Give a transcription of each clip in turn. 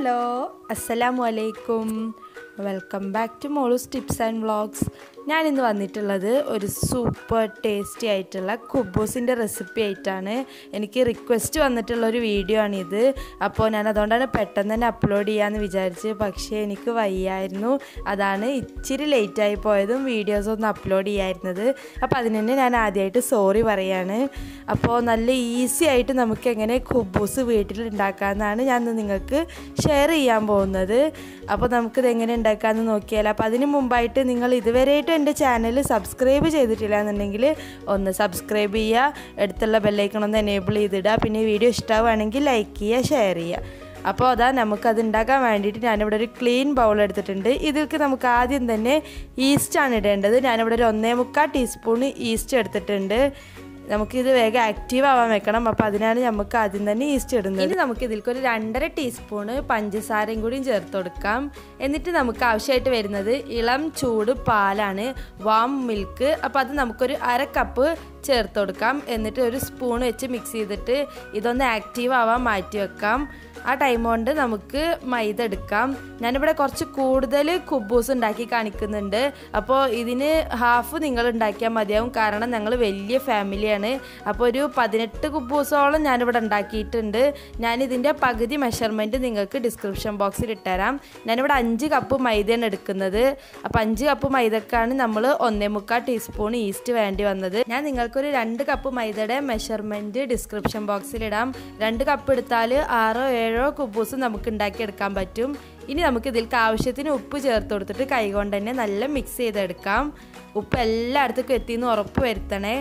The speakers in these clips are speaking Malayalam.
ഹലോ അസ്സലാമു അലൈക്കും welcome back to Molus tips and vlogs ഞാൻ ഇന്ന് വന്നിട്ടുള്ളത് ഒരു സൂപ്പർ ടേസ്റ്റി ആയിട്ടുള്ള കുബൂസിൻ്റെ റെസിപ്പി ആയിട്ടാണ് എനിക്ക് റിക്വസ്റ്റ് വന്നിട്ടുള്ള ഒരു വീഡിയോ ആണിത് അപ്പോൾ ഞാൻ അതുകൊണ്ടാണ് പെട്ടെന്ന് തന്നെ അപ്ലോഡ് ചെയ്യാമെന്ന് വിചാരിച്ച് പക്ഷേ എനിക്ക് വയ്യായിരുന്നു അതാണ് ഇച്ചിരി ലേറ്റായി പോയതും വീഡിയോസ് ഒന്നും അപ്ലോഡ് ചെയ്യായിരുന്നത് അപ്പോൾ അതിന് തന്നെ ഞാൻ ആദ്യമായിട്ട് സോറി പറയാണ് അപ്പോൾ നല്ല ഈസി ആയിട്ട് നമുക്ക് എങ്ങനെ കുബൂസ് വീട്ടിൽ ഉണ്ടാക്കാമെന്നാണ് ഞാൻ ഇന്ന് നിങ്ങൾക്ക് ഷെയർ ചെയ്യാൻ പോകുന്നത് അപ്പോൾ നമുക്കിത് എങ്ങനെ ഉണ്ടാക്കാമെന്ന് നോക്കിയാൽ അപ്പോൾ അതിന് മുമ്പായിട്ട് നിങ്ങൾ ഇതുവരെയായിട്ടും എൻ്റെ ചാനൽ സബ്സ്ക്രൈബ് ചെയ്തിട്ടില്ല എന്നുണ്ടെങ്കിൽ ഒന്ന് സബ്സ്ക്രൈബ് ചെയ്യുക അടുത്തുള്ള ബെല്ലൈക്കൺ ഒന്ന് എനേബിൾ ചെയ്തിടുക പിന്നെ വീഡിയോ ഇഷ്ടമാവുകയാണെങ്കിൽ ലൈക്ക് ചെയ്യുക ഷെയർ ചെയ്യുക അപ്പോൾ അതാ നമുക്കത് ഉണ്ടാക്കാൻ വേണ്ടിയിട്ട് ഞാനിവിടെ ഒരു ക്ലീൻ ബൗൾ എടുത്തിട്ടുണ്ട് ഇതിലേക്ക് നമുക്ക് ആദ്യം തന്നെ ഈസ്റ്റാണ് ഇടേണ്ടത് ഞാനിവിടെ ഒരു ഒന്നേ മുക്കാൽ ടീസ്പൂൺ ഈസ്റ്റ് എടുത്തിട്ടുണ്ട് നമുക്കിത് വേഗം ആക്റ്റീവ് ആവാൻ വെക്കണം അപ്പോൾ അതിനാണ് നമുക്ക് ആദ്യം തന്നെ ഈസ്റ്റ് ഇടുന്നത് ഇനി നമുക്ക് ഇതിലേക്ക് ഒരു രണ്ടര ടീസ്പൂണ് പഞ്ചസാരയും കൂടിയും ചേർത്ത് കൊടുക്കാം എന്നിട്ട് നമുക്ക് ആവശ്യമായിട്ട് വരുന്നത് ഇളം ചൂട് പാലാണ് വാം മിൽക്ക് അപ്പോൾ അത് നമുക്കൊരു അര കപ്പ് ചേർത്ത് കൊടുക്കാം എന്നിട്ട് ഒരു സ്പൂൺ വെച്ച് മിക്സ് ചെയ്തിട്ട് ഇതൊന്ന് ആക്റ്റീവ് ആവാൻ മാറ്റി വെക്കാം ആ ടൈം കൊണ്ട് നമുക്ക് മൈദ എടുക്കാം ഞാനിവിടെ കുറച്ച് കൂടുതൽ കുബൂസ് ഉണ്ടാക്കി കാണിക്കുന്നുണ്ട് അപ്പോൾ ഇതിന് ഹാഫ് നിങ്ങൾ ഉണ്ടാക്കിയാൽ മതിയാവും കാരണം ഞങ്ങൾ വലിയ ഫാമിലിയാണ് അപ്പോൾ ഒരു പതിനെട്ട് കുബൂസോളം ഞാനിവിടെ ഉണ്ടാക്കിയിട്ടുണ്ട് ഞാനിതിൻ്റെ പകുതി മെഷർമെൻറ്റ് നിങ്ങൾക്ക് ഡിസ്ക്രിപ്ഷൻ ബോക്സിൽ ഇട്ടുതരാം ഞാനിവിടെ അഞ്ച് കപ്പ് മൈദയാണ് എടുക്കുന്നത് അപ്പോൾ അഞ്ച് കപ്പ് മൈദക്കാണ് നമ്മൾ ഒന്നേ മുക്കാൽ ടീസ്പൂൺ ഈസ്റ്റ് വേണ്ടി വന്നത് ഞാൻ നിങ്ങൾക്കൊരു രണ്ട് കപ്പ് മൈദയുടെ മെഷർമെൻറ്റ് ഡിസ്ക്രിപ്ഷൻ ബോക്സിൽ ഇടാം രണ്ട് കപ്പ് എടുത്താൽ ആറോ ഏഴോ കുബൂസ് നമുക്ക് ഉണ്ടാക്കിയെടുക്കാൻ പറ്റും ഇനി നമുക്ക് ഇതിലേക്ക് ആവശ്യത്തിന് ഉപ്പ് ചേർത്ത് കൊടുത്തിട്ട് കൈകൊണ്ട് തന്നെ നല്ല മിക്സ് ചെയ്തെടുക്കാം ഉപ്പ് എല്ലായിടത്തേക്കും എത്തിയെന്ന് ഉറപ്പ് വരുത്തണേ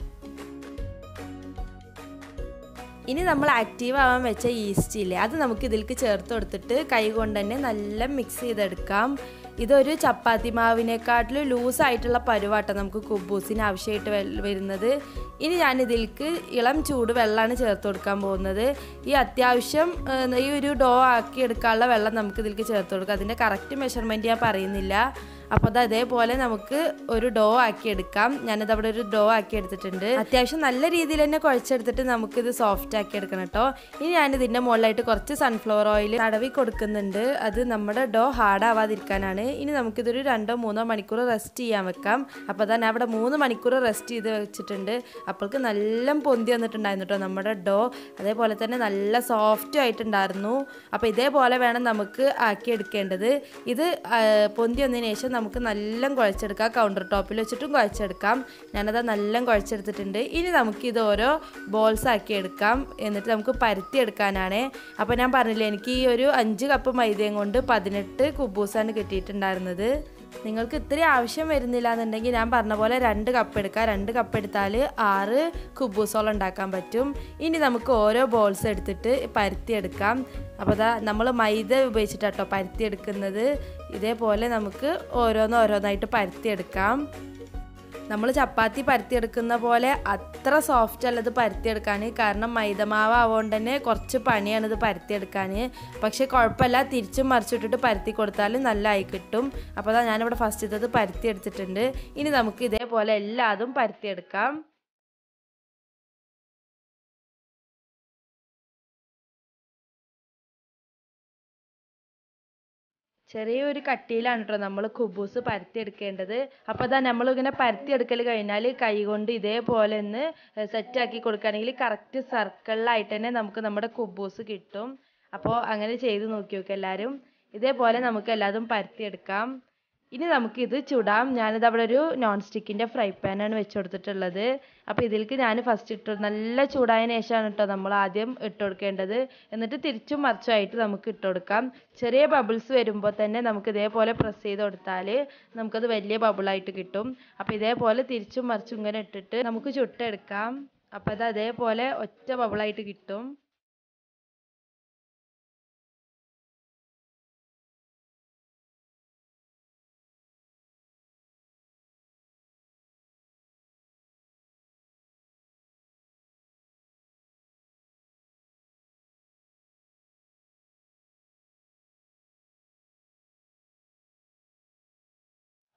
ഇനി നമ്മൾ ആക്റ്റീവ് ആവാൻ വെച്ച ഈസ്റ്റ് ഇല്ലേ അത് നമുക്ക് ഇതിലേക്ക് ചേർത്ത് കൊടുത്തിട്ട് കൈ കൊണ്ട് തന്നെ നല്ല മിക്സ് ചെയ്തെടുക്കാം ഇതൊരു ചപ്പാത്തി മാവിനെക്കാട്ടിലും ലൂസായിട്ടുള്ള പരുവാട്ടം നമുക്ക് കുബൂസിന് ആവശ്യമായിട്ട് വരുന്നത് ഇനി ഞാൻ ഇതിലേക്ക് ഇളം ചൂട് വെള്ളമാണ് ചേർത്ത് കൊടുക്കാൻ പോകുന്നത് ഈ അത്യാവശ്യം ഈ ഒരു ഡോ ആക്കി എടുക്കാനുള്ള വെള്ളം നമുക്ക് ഇതിലേക്ക് ചേർത്ത് കൊടുക്കാം അതിൻ്റെ കറക്റ്റ് മെഷർമെൻറ്റ് ഞാൻ പറയുന്നില്ല അപ്പോൾ അത് അതേപോലെ നമുക്ക് ഒരു ഡോ ആക്കി എടുക്കാം ഞാനിത് അവിടെ ഒരു ഡോ ആക്കി എടുത്തിട്ടുണ്ട് അത്യാവശ്യം നല്ല രീതിയിൽ തന്നെ കുഴച്ചെടുത്തിട്ട് നമുക്കിത് സോഫ്റ്റ് ആക്കി എടുക്കണം കേട്ടോ ഇനി ഞാൻ ഇതിൻ്റെ മുകളിലായിട്ട് കുറച്ച് സൺഫ്ലവർ ഓയിൽ തടവി കൊടുക്കുന്നുണ്ട് അത് നമ്മുടെ ഡോ ഹാർഡ് ആവാതിരിക്കാനാണ് ഇനി നമുക്കിതൊരു രണ്ടോ മൂന്നോ മണിക്കൂർ റെസ്റ്റ് ചെയ്യാൻ വെക്കാം അപ്പോൾ തന്നെ അവിടെ മൂന്ന് മണിക്കൂർ റെസ്റ്റ് ചെയ്ത് വെച്ചിട്ടുണ്ട് അപ്പോൾക്ക് നല്ല പൊന്തി വന്നിട്ടുണ്ടായിരുന്നു കേട്ടോ നമ്മുടെ ഡോ അതേപോലെ തന്നെ നല്ല സോഫ്റ്റ് ആയിട്ടുണ്ടായിരുന്നു അപ്പോൾ ഇതേപോലെ വേണം നമുക്ക് ആക്കി എടുക്കേണ്ടത് ഇത് പൊന്തി വന്നതിന് ശേഷം നമുക്ക് നല്ല കുഴച്ചെടുക്കാം കൗണ്ടർ ടോപ്പിൽ വെച്ചിട്ടും കുഴച്ചെടുക്കാം ഞാനത് നല്ല കുഴച്ചെടുത്തിട്ടുണ്ട് ഇനി നമുക്ക് ഇത് ഓരോ ബോൾസ് ആക്കി എടുക്കാം എന്നിട്ട് നമുക്ക് പരത്തി എടുക്കാനാണ് അപ്പോൾ ഞാൻ പറഞ്ഞില്ലേ എനിക്ക് ഈ ഒരു അഞ്ച് കപ്പ് മൈദയും കൊണ്ട് പതിനെട്ട് കുബൂസാണ് കിട്ടിയിട്ടുണ്ടായിരുന്നത് നിങ്ങൾക്ക് ഇത്രയും ആവശ്യം വരുന്നില്ല എന്നുണ്ടെങ്കിൽ ഞാൻ പറഞ്ഞ പോലെ രണ്ട് കപ്പ് എടുക്കാം രണ്ട് കപ്പ് എടുത്താൽ ആറ് കുബൂസോളം ഉണ്ടാക്കാൻ പറ്റും ഇനി നമുക്ക് ഓരോ ബോൾസ് എടുത്തിട്ട് പരത്തിയെടുക്കാം അപ്പോൾ അതാ നമ്മൾ മൈദ ഉപയോഗിച്ചിട്ടാട്ടോ പരത്തിയെടുക്കുന്നത് ഇതേപോലെ നമുക്ക് ഓരോന്ന് ഓരോന്നായിട്ട് പരത്തിയെടുക്കാം നമ്മൾ ചപ്പാത്തി പരത്തിയെടുക്കുന്ന പോലെ അത്ര സോഫ്റ്റ് അല്ല ഇത് പരത്തിയെടുക്കാൻ കാരണം മൈദമാവ് ആവുകൊണ്ട് തന്നെ കുറച്ച് പണിയാണ് ഇത് പരത്തിയെടുക്കാൻ പക്ഷേ കുഴപ്പമില്ല തിരിച്ചും മറിച്ചിട്ടിട്ട് പരത്തി കൊടുത്താൽ നല്ല ആയി കിട്ടും അപ്പോൾ അതാ ഞാനിവിടെ ഫസ്റ്റ് ഇതത് പരത്തിയെടുത്തിട്ടുണ്ട് ഇനി നമുക്ക് ഇതേപോലെ എല്ലാതും പരത്തിയെടുക്കാം ചെറിയൊരു കട്ടിയിലാണ് കേട്ടോ നമ്മൾ കുബൂസ് പരത്തിയെടുക്കേണ്ടത് അപ്പോൾ അതാ നമ്മളിങ്ങനെ പരത്തിയെടുക്കൽ കഴിഞ്ഞാൽ കൈ കൊണ്ട് ഇതേപോലെ ഒന്ന് സെറ്റാക്കി കൊടുക്കുകയാണെങ്കിൽ കറക്റ്റ് സർക്കിളിലായിട്ട് തന്നെ നമുക്ക് നമ്മുടെ കുബൂസ് കിട്ടും അപ്പോൾ അങ്ങനെ ചെയ്ത് നോക്കി നോക്കുക എല്ലാവരും ഇതേപോലെ നമുക്ക് എല്ലാതും പരത്തിയെടുക്കാം ഇനി നമുക്കിത് ചുടാം ഞാനിത് അവിടെ ഒരു നോൺ സ്റ്റിക്കിൻ്റെ ഫ്രൈ പാനാണ് വെച്ച് കൊടുത്തിട്ടുള്ളത് അപ്പോൾ ഇതിലേക്ക് ഞാൻ ഫസ്റ്റ് ഇട്ടു നല്ല ചൂടായതിനു ശേഷമാണ് കേട്ടോ നമ്മൾ ആദ്യം ഇട്ട് കൊടുക്കേണ്ടത് എന്നിട്ട് തിരിച്ചും മറിച്ചുമായിട്ട് നമുക്ക് ഇട്ട് കൊടുക്കാം ചെറിയ ബബിൾസ് വരുമ്പോൾ തന്നെ നമുക്ക് ഇതേപോലെ പ്രസ് ചെയ്ത് കൊടുത്താൽ നമുക്കത് വലിയ ബബിളായിട്ട് കിട്ടും അപ്പോൾ ഇതേപോലെ തിരിച്ചും മറിച്ചും ഇങ്ങനെ ഇട്ടിട്ട് നമുക്ക് ചുട്ടെടുക്കാം അപ്പോൾ അത് അതേപോലെ ഒറ്റ ബബിളായിട്ട് കിട്ടും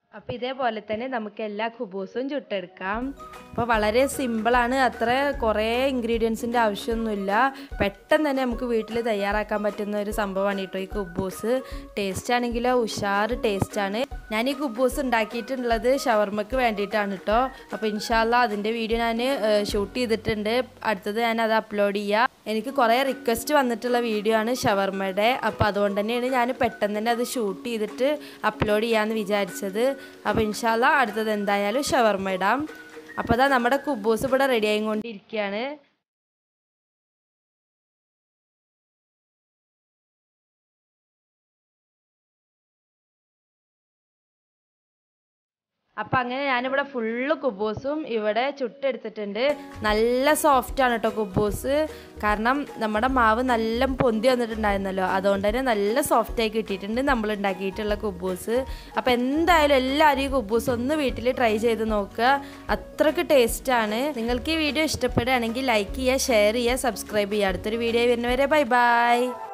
അപ്പോൾ ഇതേപോലെ തന്നെ നമുക്ക് എല്ലാ കുബൂസും ചുട്ടെടുക്കാം അപ്പോൾ വളരെ സിമ്പിളാണ് അത്ര കുറേ ഇൻഗ്രീഡിയൻസിൻ്റെ ആവശ്യമൊന്നുമില്ല പെട്ടെന്ന് തന്നെ നമുക്ക് വീട്ടിൽ തയ്യാറാക്കാൻ പറ്റുന്ന ഒരു സംഭവമാണ് കേട്ടോ ഈ കുബൂസ് ടേസ്റ്റ് ആണെങ്കിലോ ഉഷാർ ടേസ്റ്റാണ് ഞാൻ ഈ കുബൂസ് ഉണ്ടാക്കിയിട്ടുള്ളത് ഷവർമ്മക്ക് വേണ്ടിയിട്ടാണ് കേട്ടോ അപ്പോൾ ഇൻഷാല്ല അതിൻ്റെ വീഡിയോ ഞാൻ ഷൂട്ട് ചെയ്തിട്ടുണ്ട് അടുത്തത് ഞാൻ അത് അപ്ലോഡ് ചെയ്യാം എനിക്ക് കുറേ റിക്വസ്റ്റ് വന്നിട്ടുള്ള വീഡിയോ ആണ് ഷവർമ്മയുടെ അപ്പോൾ അതുകൊണ്ട് തന്നെയാണ് ഞാൻ പെട്ടെന്ന് തന്നെ അത് ഷൂട്ട് ചെയ്തിട്ട് അപ്ലോഡ് ചെയ്യാമെന്ന് വിചാരിച്ചത് അപ്പോൾ ഇൻഷാല്ല അടുത്തത് എന്തായാലും ഷവർമ്മ ഇടാം അപ്പോൾ അതാ നമ്മുടെ കുബൂസ് ഇവിടെ റെഡി ആയിക്കൊണ്ടിരിക്കുകയാണ് അപ്പം അങ്ങനെ ഞാനിവിടെ ഫുള്ള് കുബൂസും ഇവിടെ ചുട്ടെടുത്തിട്ടുണ്ട് നല്ല സോഫ്റ്റ് ആണ് കേട്ടോ കുബൂസ് കാരണം നമ്മുടെ മാവ് നല്ല പൊന്തി വന്നിട്ടുണ്ടായിരുന്നല്ലോ അതുകൊണ്ട് തന്നെ നല്ല സോഫ്റ്റ് ആയി കിട്ടിയിട്ടുണ്ട് നമ്മൾ ഉണ്ടാക്കിയിട്ടുള്ള കുബൂസ് അപ്പം എന്തായാലും എല്ലാവരും ഈ കുബൂസ് ഒന്ന് വീട്ടിൽ ട്രൈ ചെയ്ത് നോക്കുക അത്രയ്ക്ക് ടേസ്റ്റാണ് നിങ്ങൾക്ക് ഈ വീഡിയോ ഇഷ്ടപ്പെടുകയാണെങ്കിൽ ലൈക്ക് ചെയ്യുക ഷെയർ ചെയ്യുക സബ്സ്ക്രൈബ് ചെയ്യുക അടുത്തൊരു വീഡിയോ വരുന്നവരെ ബൈ ബൈ